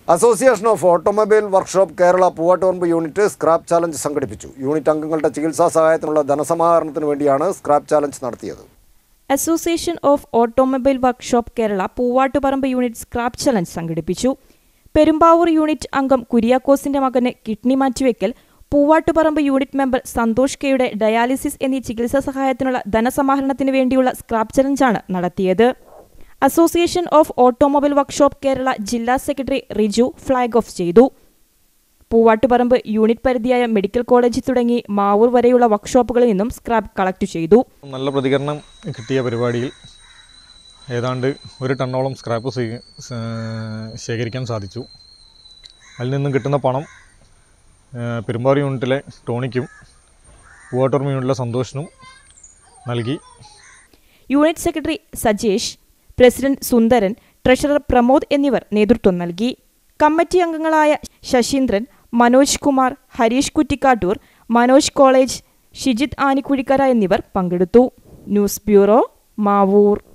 association of automobile workshop Kerala Poovattuparamba unit scrap challenge സംഘടിപ്പിച്ചു unit അംഗങ്ങളുടെ ചികിത്സാ സഹായത്തിനുള്ള ധനസമാഹരണത്തിന് വേണ്ടിയാണ് സ്ക്രാപ്പ് ചാലഞ്ച് നടത്തിയത് association of automobile workshop Kerala Poovattuparamba unit scrap challenge സംഘടിപ്പിച്ചു പെരുമ്പാവൂർ യൂണിറ്റ് അംഗം കുര്യാക്കോസിന്റെ മകന് കിഡ്നി മാറ്റിവെക്കൽ പൂവാട്ടുപറമ്പ് യൂണിറ്റ് മെമ്പർ സന്തോഷ് കെയുടെ ഡയാലിസിസ് എന്നീ ചികിത്സാ സഹായത്തിനുള്ള ധനസമാഹരണത്തിന് വേണ്ടിയുള്ള സ്ക്രാപ്പ് ചലഞ്ചാണ് നടത്തിയത് association of automobile workshop Kerala ജില്ലാ സെക്രട്ടറി റിജു ഫ്ളാഗ് ഓഫ് ചെയ്തു പൂവാട്ടുപറമ്പ് യൂണിറ്റ് പരിധിയായ മെഡിക്കൽ കോളേജ് തുടങ്ങി മാവൂർ വരെയുള്ള വർക്ക്ഷോപ്പുകളിൽ നിന്നും സ്ക്രാപ്പ് കളക്ട് ചെയ്തു നല്ല പ്രതികരണം കിട്ടിയ പരിപാടിയിൽ ഏതാണ്ട് ഒരു ടണ്ണോളം സ്ക്രാപ്പ് സ്വീ- സ- ശേഖരിക്കാൻ സാധിച്ചു അതിൽ നിന്നും കിട്ടുന്ന പണം ആ, പെരുമ്പാവൂർ യൂണിറ്റിലെ ടോണിക്കും പൂവാട്ടൂർ യൂണിറ്റിലെ സന്തോഷിനും നൽകി unit secretary Sajesh president Sundaran treasurer Pramod എന്നിവർ നേതൃത്വം നൽകി കമ്മിറ്റി അംഗങ്ങളായ ശശീന്ദ്രൻ മനോജ് കുമാർ ഹരീഷ് കുറ്റിക്കാട്ടൂർ മനോജ് കോളേജ് ഷിജിത് ആനിക്കുഴിക്കര എന്നിവർ പങ്കെടുത്തു ന്യൂസ് ബ്യൂറോ മാവൂർ